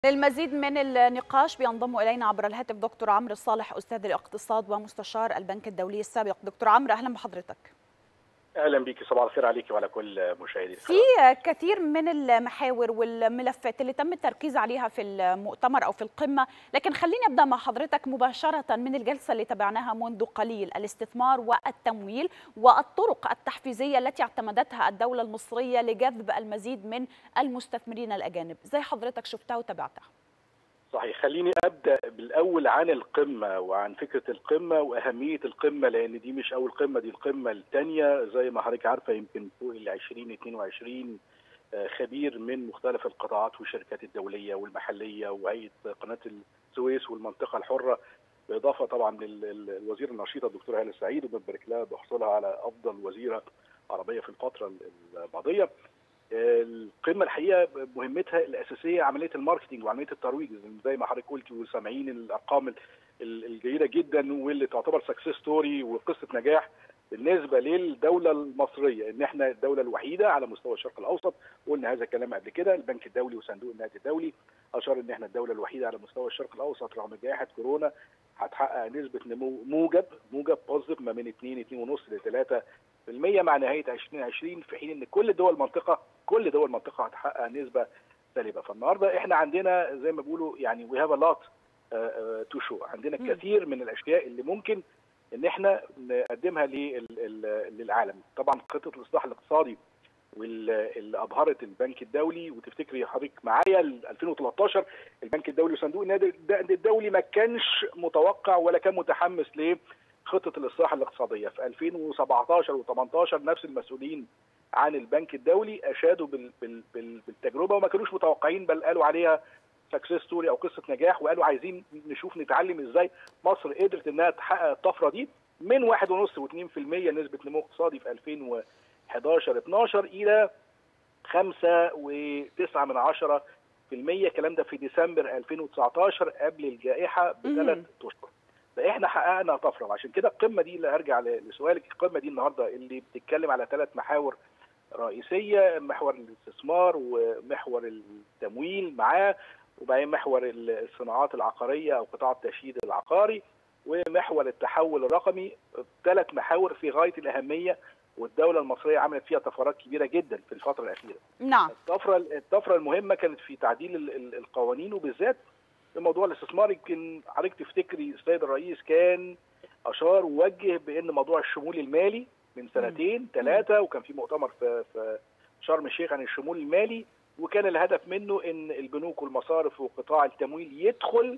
للمزيد من النقاش بينضم الينا عبر الهاتف دكتور عمرو الصالح استاذ الاقتصاد ومستشار البنك الدولي السابق دكتور عمرو اهلا بحضرتك اهلا بيكي صباح الخير عليك وعلى كل مشاهدي في كثير من المحاور والملفات اللي تم التركيز عليها في المؤتمر او في القمه لكن خليني ابدا مع حضرتك مباشره من الجلسه اللي تابعناها منذ قليل الاستثمار والتمويل والطرق التحفيزيه التي اعتمدتها الدوله المصريه لجذب المزيد من المستثمرين الاجانب زي حضرتك شفتها وتابعتها صحيح خليني ابدا بالاول عن القمه وعن فكره القمه واهميه القمه لان دي مش اول قمه دي القمه الثانيه زي ما حضرتك عارفه يمكن فوق ال 20 22 خبير من مختلف القطاعات والشركات الدوليه والمحليه وهيئه قناه السويس والمنطقه الحره بالاضافه طبعا للوزير النشيطه الدكتوره هاله السعيد وبنبارك لها بحصولها على افضل وزيره عربيه في الفتره الماضيه القمه الحقيقه مهمتها الاساسيه عمليه الماركتنج وعمليه الترويج زي ما حضرتك قلتي وسامعين الارقام الجيده جدا واللي تعتبر سكسس ستوري وقصه نجاح بالنسبه للدوله المصريه ان احنا الدوله الوحيده على مستوى الشرق الاوسط قلنا هذا الكلام قبل كده البنك الدولي وصندوق النقد الدولي اشار ان احنا الدوله الوحيده على مستوى الشرق الاوسط رغم جائحه كورونا هتحقق نسبه نمو موجب موجب بوزيتيف ما بين 2 2.5 ل 3 مع نهايه 2020 في حين ان كل دول المنطقه كل دول المنطقه هتحقق نسبه سالبه فالنهارده احنا عندنا زي ما بيقولوا يعني وي هاف ا لوت تو شو عندنا م. كثير من الاشياء اللي ممكن ان احنا نقدمها للعالم طبعا خطه الاصلاح الاقتصادي واللي ابهرت البنك الدولي وتفتكري حضرتك معايا 2013 البنك الدولي وصندوق النقد الدولي ما كانش متوقع ولا كان متحمس ل خطه الاصلاح الاقتصاديه في 2017 و18 نفس المسؤولين عن البنك الدولي اشادوا بال بال بال بالتجربه وما كانوش متوقعين بل قالوا عليها سكسس ستوري او قصه نجاح وقالوا عايزين نشوف نتعلم ازاي مصر قدرت انها تحقق الطفره دي من 1.5 و2% نسبه نمو اقتصادي في 2011 12 الى 5.9 من 10 في المية الكلام ده في ديسمبر 2019 قبل الجائحه بثلاث اشهر فاحنا حققنا طفره وعشان كده القمه دي اللي هرجع لسؤالك القمه دي النهارده اللي بتتكلم على ثلاث محاور رئيسيه محور الاستثمار ومحور التمويل معاه وبعدين محور الصناعات العقاريه او قطاع التشييد العقاري ومحور التحول الرقمي ثلاث محاور في غايه الاهميه والدوله المصريه عملت فيها طفرات كبيره جدا في الفتره الاخيره. نعم. الطفره الطفره المهمه كانت في تعديل القوانين وبالذات في موضوع الاستثمار يمكن حضرتك تفتكري السيد الرئيس كان اشار ووجه بان موضوع الشمول المالي من سنتين ثلاثه وكان في مؤتمر في في شرم الشيخ عن الشمول المالي وكان الهدف منه ان البنوك والمصارف وقطاع التمويل يدخل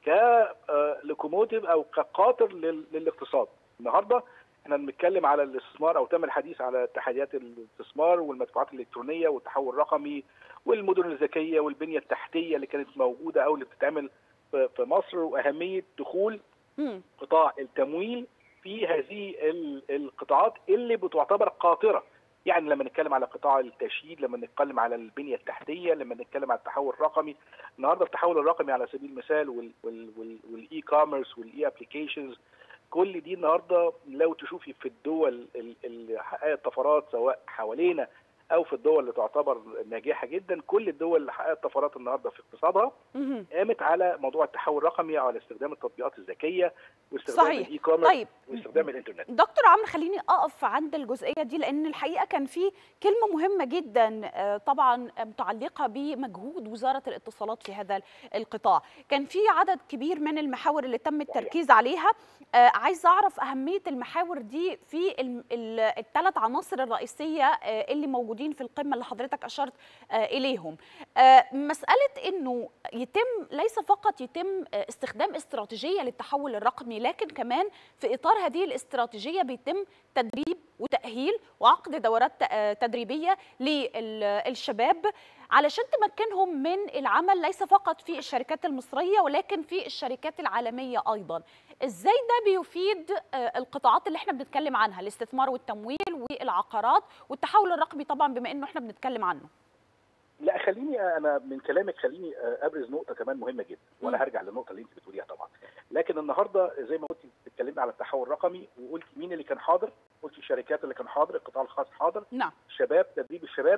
كلوكوموتيف او كقاطر للاقتصاد النهارده احنا بنتكلم على الاستثمار او تم الحديث على تحديات الاستثمار والمدفوعات الالكترونيه والتحول الرقمي والمدن الذكيه والبنيه التحتيه اللي كانت موجوده او اللي بتتعمل في مصر واهميه دخول قطاع التمويل في هذه القطاعات اللي بتعتبر قاطره يعني لما نتكلم على قطاع التشييد لما نتكلم على البنيه التحتيه لما نتكلم على التحول الرقمي النهارده التحول الرقمي على سبيل المثال والاي كوميرس والاي ابلكيشنز كل دي النهارده لو تشوفي في الدول اللي حققت طفرات سواء حوالينا او في الدول اللي تعتبر ناجحه جدا كل الدول اللي حققت طفرات النهارده في اقتصادها قامت على موضوع التحول الرقمي او على استخدام التطبيقات الذكيه واستخدام الاي كوميرس طيب. واستخدام الانترنت دكتور عمرو خليني اقف عند الجزئيه دي لان الحقيقه كان في كلمه مهمه جدا طبعا متعلقه بمجهود وزاره الاتصالات في هذا القطاع كان في عدد كبير من المحاور اللي تم التركيز عليها عايز اعرف اهميه المحاور دي في الثلاث عناصر الرئيسيه اللي موجودين موجودين في القمه اللي حضرتك اشرت اليهم مساله انه يتم ليس فقط يتم استخدام استراتيجيه للتحول الرقمي لكن كمان في اطار هذه الاستراتيجيه بيتم تدريب وتاهيل وعقد دورات تدريبيه للشباب علشان تمكنهم من العمل ليس فقط في الشركات المصريه ولكن في الشركات العالميه ايضا ازاي ده بيفيد القطاعات اللي احنا بنتكلم عنها الاستثمار والتمويل والعقارات والتحول الرقمي طبعا بما انه احنا بنتكلم عنه لا خليني انا من كلامك خليني ابرز نقطه كمان مهمه جدا وانا هرجع للنقطه اللي انت بتقوليها طبعا لكن النهارده زي ما قلت اتكلمنا على التحول الرقمي وقلت مين اللي كان حاضر قلت الشركات اللي كان حاضر القطاع الخاص حاضر نعم الشباب تدريب الشباب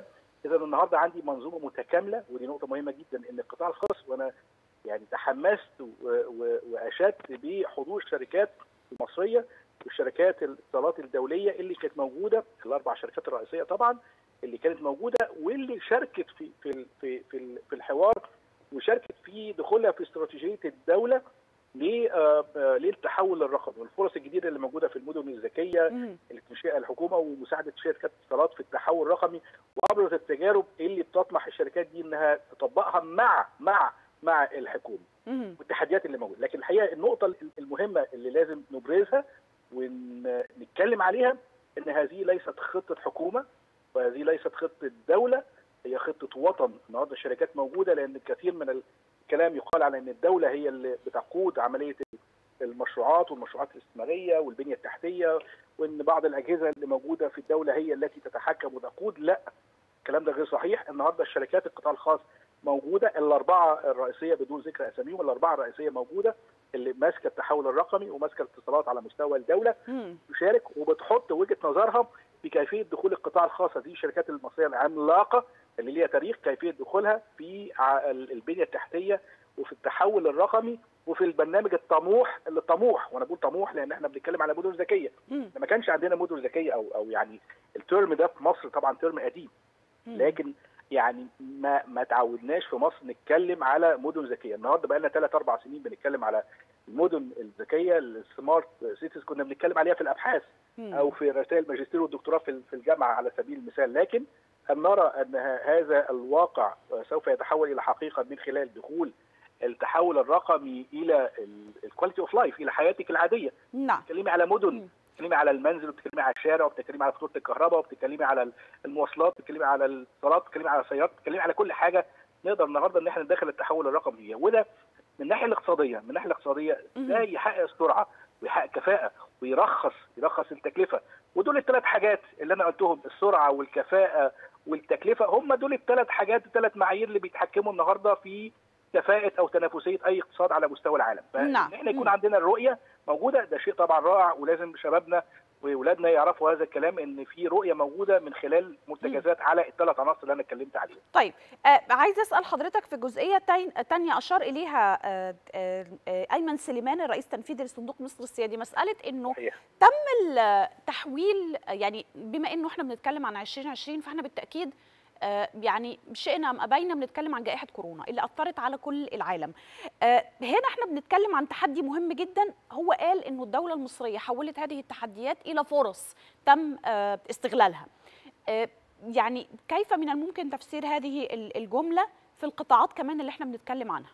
اذا النهارده عندي منظومه متكامله ودي نقطه مهمه جدا ان القطاع الخاص وانا يعني تحمست واشدت بحضور الشركات المصريه والشركات الاتصالات الدوليه اللي كانت موجوده الاربع شركات الرئيسيه طبعا اللي كانت موجوده واللي شاركت في في في في, في الحوار وشاركت في دخولها في استراتيجيه الدوله للتحول الرقمي والفرص الجديده اللي موجوده في المدن الذكيه اللي تنشئها الحكومه ومساعده شركات الاتصالات في التحول الرقمي وابرز التجارب اللي بتطمح الشركات دي انها تطبقها مع مع مع الحكومه والتحديات اللي موجوده لكن الحقيقه النقطه المهمه اللي لازم نبرزها ونتكلم عليها ان هذه ليست خطه حكومه وهذه ليست خطه دوله هي خطه وطن النهارده الشركات موجوده لان الكثير من الكلام يقال على ان الدوله هي اللي بتقود عمليه المشروعات والمشروعات الاستثماريه والبنيه التحتيه وان بعض الاجهزه اللي موجوده في الدوله هي التي تتحكم وتقود لا الكلام ده غير صحيح النهارده الشركات القطاع الخاص موجوده الاربعه الرئيسيه بدون ذكر اساميهم الاربعه الرئيسيه موجوده اللي ماسكه التحول الرقمي وماسكه الاتصالات على مستوى الدوله تشارك وبتحط وجهه نظرها في كيفيه دخول القطاع الخاص هذه الشركات المصريه العملاقه اللي ليها تاريخ كيفيه دخولها في البنيه التحتيه وفي التحول الرقمي وفي البرنامج الطموح اللي طموح وانا بقول طموح لان احنا بنتكلم على مدن ذكيه ما كانش عندنا مدن ذكيه او او يعني الترم ده في مصر طبعا ترم قديم لكن يعني ما ما تعودناش في مصر نتكلم على مدن ذكيه النهارده بقى لنا 3 4 سنين بنتكلم على المدن الذكيه السمارت سيتيز كنا بنتكلم عليها في الابحاث او في رسائل الماجستير والدكتوراه في الجامعه على سبيل المثال لكن أن نرى أن هذا الواقع سوف يتحول إلى حقيقة من خلال دخول التحول الرقمي إلى الكواليتي اوف لايف إلى حياتك العادية نعم بتتكلمي على مدن بتتكلمي على المنزل وبتتكلمي على الشارع وبتتكلمي على فاتوره الكهرباء وبتتكلمي على المواصلات وبتتكلمي على الاتصالات وبتتكلمي على السيارات وبتتكلمي على كل حاجه نقدر النهارده ان احنا ندخل التحول الرقمي فيها وده من الناحيه الاقتصاديه من الناحيه الاقتصاديه ازاي يحقق السرعه ويحقق كفاءه ويرخص يرخص التكلفه ودول الثلاث حاجات اللي انا قلتهم السرعه والكفاءه والتكلفه هم دول الثلاث حاجات الثلاث معايير اللي بيتحكموا النهارده في كفاءه او تنافسيه اي اقتصاد على مستوى العالم نعم. احنا يكون عندنا الرؤيه موجوده ده شيء طبعا رائع ولازم شبابنا واولادنا يعرفوا هذا الكلام ان في رؤيه موجوده من خلال منتجزات على الثلاث عناصر اللي انا اتكلمت عليهم. طيب آه عايز اسال حضرتك في جزئيه ثانيه اشار اليها آه آه ايمن سليمان الرئيس التنفيذي لصندوق مصر السيادي مساله انه صحيح. تم التحويل يعني بما انه احنا بنتكلم عن 2020 فاحنا بالتاكيد يعني شئنا ام ابينا بنتكلم عن جائحه كورونا اللي اثرت على كل العالم. هنا احنا بنتكلم عن تحدي مهم جدا هو قال انه الدوله المصريه حولت هذه التحديات الى فرص تم استغلالها. يعني كيف من الممكن تفسير هذه الجمله في القطاعات كمان اللي احنا بنتكلم عنها؟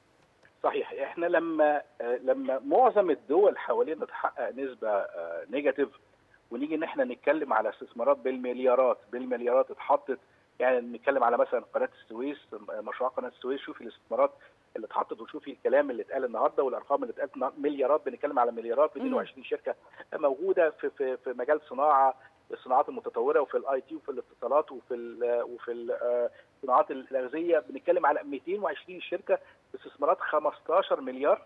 صحيح احنا لما لما معظم الدول حوالينا تحقق نسبه نيجاتيف ونيجي ان احنا نتكلم على استثمارات بالمليارات بالمليارات اتحطت يعني نتكلم على مثلا قناه السويس مشروع قناه السويس شوفي الاستثمارات اللي اتحطت وشوفي الكلام اللي اتقال النهارده والارقام اللي اتقالت مليارات بنتكلم على مليارات 220 شركه موجوده في في في مجال صناعه الصناعات المتطوره وفي الاي تي وفي الاتصالات وفي ال وفي الصناعات الاغذيه بنتكلم على 220 شركه باستثمارات 15 مليار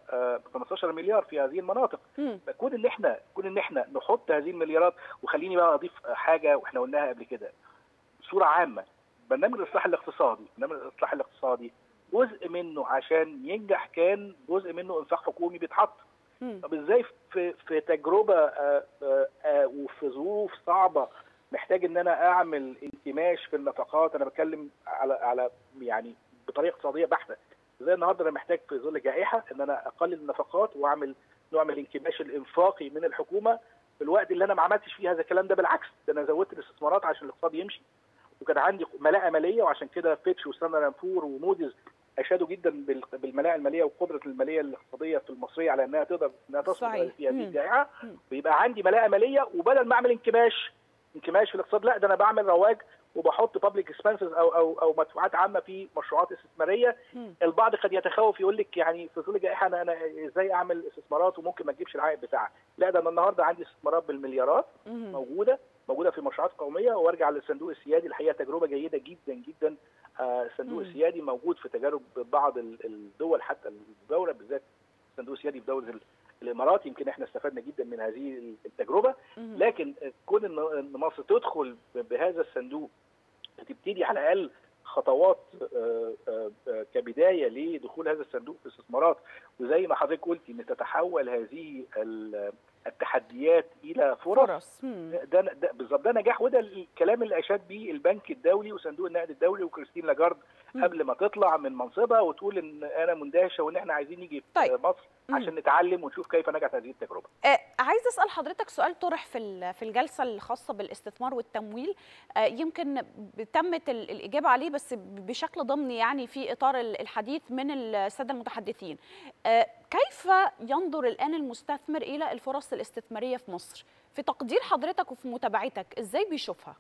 15 مليار في هذه المناطق فكون ان احنا كون ان احنا نحط هذه المليارات وخليني بقى اضيف حاجه واحنا قلناها قبل كده صوره عامه برنامج الاصلاح الاقتصادي برنامج الاصلاح الاقتصادي جزء منه عشان ينجح كان جزء منه انفاق حكومي بيتحط طب ازاي في في تجربه آآ آآ وفي ظروف صعبه محتاج ان انا اعمل انكماش في النفقات انا بتكلم على على يعني بطريقه اقتصاديه بحته زي النهارده انا محتاج في ظل جائحه ان انا اقلل النفقات واعمل نوع من الانكماش الانفاقي من الحكومه في الوقت اللي انا ما عملتش فيه هذا الكلام ده بالعكس ده انا زودت الاستثمارات عشان الاقتصاد يمشي وكان عندي ملاءه ماليه وعشان كده فيتش وستاندرد بور وموديز اشادوا جدا بالملاءه الماليه وقدره الماليه الاقتصاديه في المصريه على انها تقدر انها تصل في هذه الجائحه ويبقى عندي ملاءه ماليه وبدل ما اعمل انكماش انكماش في الاقتصاد لا ده انا بعمل رواج وبحط بابليك اكسبنسز او او او مدفوعات عامه في مشروعات استثماريه البعض قد يتخوف يقول لك يعني في ظل الجائحه انا انا ازاي اعمل استثمارات وممكن ما تجيبش العائد بتاعها لا ده انا النهارده عندي استثمارات بالمليارات موجوده موجوده في مشروعات قوميه وارجع للصندوق السيادي الحقيقه تجربه جيده جدا جدا الصندوق السيادي موجود في تجارب بعض الدول حتى الدوله بالذات الصندوق السيادي في دوله الامارات يمكن احنا استفدنا جدا من هذه التجربه لكن كون ان مصر تدخل بهذا الصندوق بتبتدي على الاقل خطوات كبدايه لدخول هذا الصندوق في الاستثمارات وزي ما حضرتك قلتي ان تتحول هذه التحديات الى فرص, فرص. ده, ده بالظبط ده نجاح وده الكلام اللي اشاد به البنك الدولي وصندوق النقد الدولي وكريستين لاجارد قبل ما تطلع من منصبها وتقول ان انا مندهشه وان احنا عايزين نيجي طيب. مصر عشان نتعلم ونشوف كيف نجحت هذه التجربه. آه عايز اسال حضرتك سؤال طرح في في الجلسه الخاصه بالاستثمار والتمويل آه يمكن تمت الاجابه عليه بس بشكل ضمني يعني في اطار الحديث من الساده المتحدثين. آه كيف ينظر الان المستثمر الى الفرص الاستثماريه في مصر؟ في تقدير حضرتك وفي متابعتك ازاي بيشوفها؟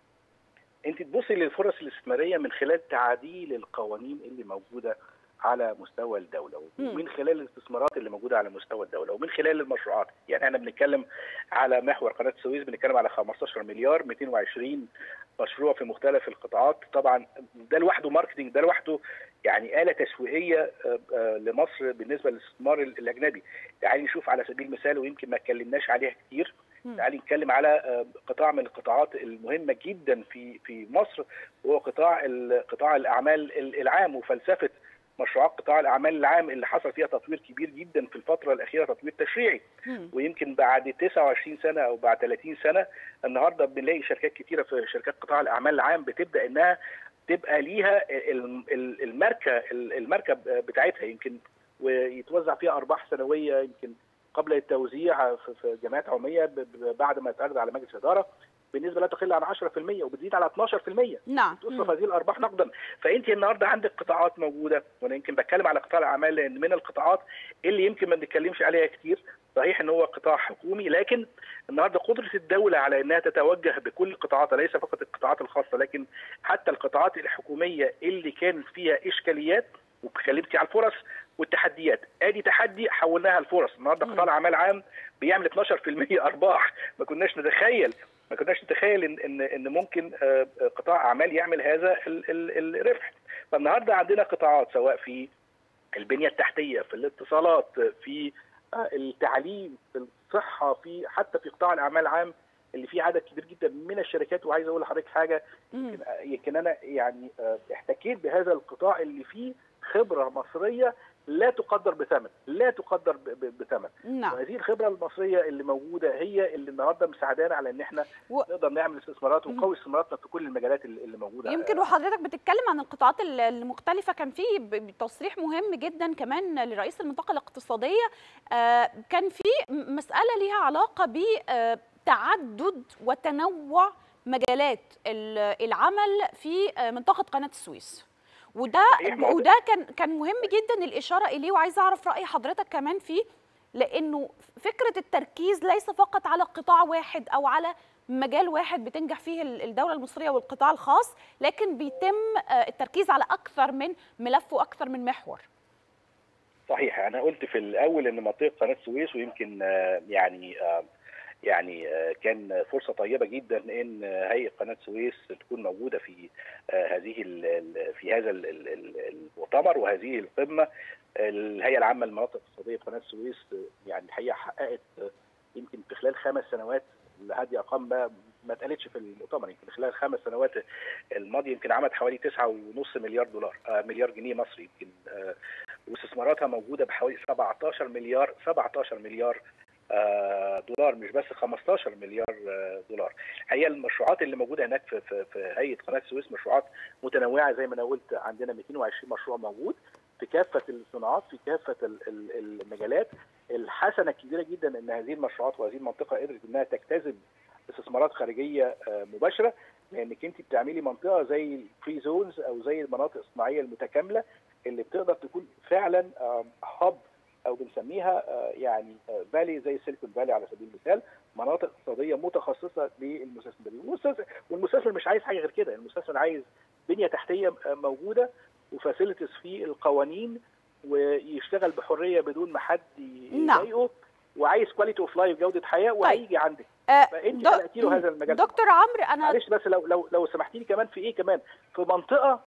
انت تبصي للفرص الاستثماريه من خلال تعديل القوانين اللي موجوده على مستوى الدوله ومن خلال الاستثمارات اللي موجوده على مستوى الدوله ومن خلال المشروعات يعني احنا بنتكلم على محور قناه السويس بنتكلم على 15 مليار 220 مشروع في مختلف القطاعات طبعا ده لوحده ماركتنج ده لوحده يعني آلة تسويقية لمصر بالنسبة للاستثمار الأجنبي تعالي نشوف على سبيل المثال ويمكن ما اتكلمناش عليها كتير تعالي نتكلم على قطاع من القطاعات المهمة جدا في في مصر وهو قطاع قطاع الأعمال العام وفلسفة مشروعات قطاع الاعمال العام اللي حصل فيها تطوير كبير جدا في الفتره الاخيره تطوير تشريعي مم. ويمكن بعد 29 سنه او بعد 30 سنه النهارده بنلاقي شركات كتيره في شركات قطاع الاعمال العام بتبدا انها تبقى ليها الماركه الماركه بتاعتها يمكن ويتوزع فيها ارباح سنويه يمكن قبل التوزيع في جمعيات عموميه بعد ما يتعرض على مجلس الاداره بالنسبه لا تقل عن 10% وبتزيد على 12% نعم تصرف هذه الارباح نقدا فانت النهارده عندك قطاعات موجوده وانا يمكن بتكلم على قطاع الاعمال لان من القطاعات اللي يمكن ما بنتكلمش عليها كتير صحيح ان هو قطاع حكومي لكن النهارده قدره الدوله على انها تتوجه بكل قطاعاتها ليس فقط القطاعات الخاصه لكن حتى القطاعات الحكوميه اللي كان فيها اشكاليات واتكلمتي على الفرص والتحديات ادي تحدي حولناها لفرص النهارده قطاع الاعمال العام بيعمل 12% ارباح ما كناش نتخيل ما كناش نتخيل ان ان ان ممكن قطاع اعمال يعمل هذا الربح فالنهارده عندنا قطاعات سواء في البنيه التحتيه في الاتصالات في التعليم في الصحه في حتى في قطاع الاعمال العام اللي فيه عدد كبير جدا من الشركات وعايز اقول لحضرتك حاجه يمكن, يمكن انا يعني احتكيت بهذا القطاع اللي فيه خبره مصريه لا تقدر بثمن لا تقدر بثمن نعم. وهذه الخبره المصريه اللي موجوده هي اللي النهارده مساعدانا على ان احنا و... نقدر نعمل استثمارات ونقوي استثماراتنا في كل المجالات اللي موجوده يمكن وحضرتك بتتكلم عن القطاعات المختلفه كان في تصريح مهم جدا كمان لرئيس المنطقه الاقتصاديه آه كان في مساله ليها علاقه بتعدد وتنوع مجالات العمل في منطقه قناه السويس وده وده كان كان مهم جدا الاشاره اليه وعايزه اعرف راي حضرتك كمان فيه لانه فكره التركيز ليس فقط على قطاع واحد او على مجال واحد بتنجح فيه الدوله المصريه والقطاع الخاص لكن بيتم التركيز على اكثر من ملف واكثر من محور صحيح انا قلت في الاول ان منطقه قناه السويس ويمكن يعني يعني كان فرصه طيبه جدا ان هيئه قناه السويس تكون موجوده في هذه في هذا المؤتمر وهذه القمه الهيئه العامه للمناطق الاقتصاديه في قناه السويس يعني الحقيقه حققت يمكن في خلال خمس سنوات هذه ارقام ما ما اتقالتش في المؤتمر يمكن خلال الخمس سنوات الماضيه يمكن عملت حوالي 9.5 مليار دولار مليار جنيه مصري يمكن واستثماراتها موجوده بحوالي 17 مليار 17 مليار دولار مش بس 15 مليار دولار الحقيقه المشروعات اللي موجوده هناك في, في, في هيئه قناه السويس مشروعات متنوعه زي ما انا قلت عندنا 220 مشروع موجود في كافه الصناعات في كافه المجالات الحسنه الكبيره جدا ان هذه المشروعات وهذه المنطقه قدرت انها تجتذب استثمارات خارجيه مباشره لانك انت بتعملي منطقه زي الفري زونز او زي المناطق الصناعيه المتكامله اللي بتقدر تكون فعلا هب او بنسميها يعني فالي زي سيليكون فالي على سبيل المثال مناطق اقتصاديه متخصصه للمستثمرين والمستثمر مش عايز حاجه غير كده المستثمر عايز بنيه تحتيه موجوده وفاسيلتيز في القوانين ويشتغل بحريه بدون ما حد يضايقه وعايز كواليتي اوف لايف جوده حياه وهيجي عندك آه فانت خلقتي له هذا المجال دكتور عمرو انا معلش بس لو لو لو سمحتي لي كمان في ايه كمان في منطقه